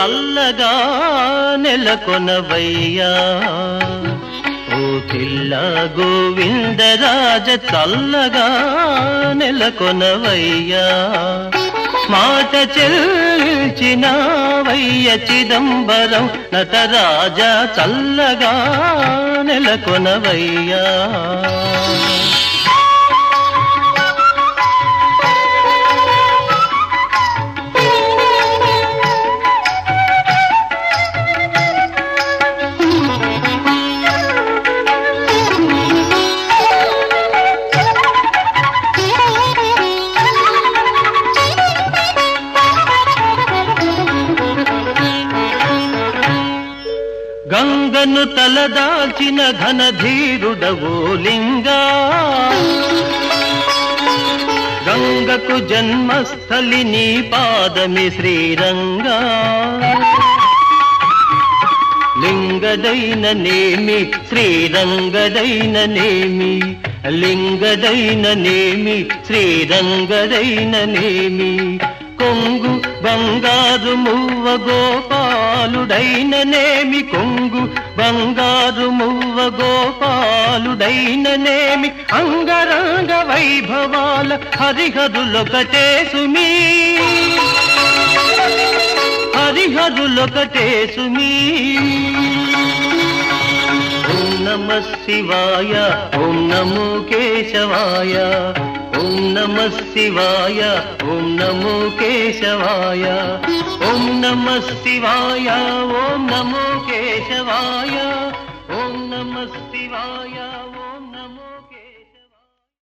చల్లగా నెలకొనవయ్యా ఓ పిల్ల గోవిందరాజ చల్లగా నెలకొనవయ్యా మాట చెల్చిన వయ్య చిదంబరం నటరాజ చల్లగా నెలకొనవయ్యా గంగను తలదాల్చిన ఘనధీరుడవో లింగా గంగకు జన్మస్థలి నీ పాదమి శ్రీరంగా లింగదైన నేమి శ్రీరంగదైన నేమి లింగదైన నేమి శ్రీరంగదైన నేమి కొంగు బంగారు మువ్వ గోపాలుడైన నేమి కొంగు బంగారు మువ్వ గోపాలుడైన నేమి అంగరంగ వైభవాల హరిహరులొకటే సుమీ హరిహరులొకటే సుమీ ఓం నమ శివాయ ఓం నమో కేశవాయ ఓం నమ శివాయ ఓం నమో కేశవాయ ఓం నమ శివాయ ఓం నమో కేశవాయ ఓం నమ శివాయ ఓం నమో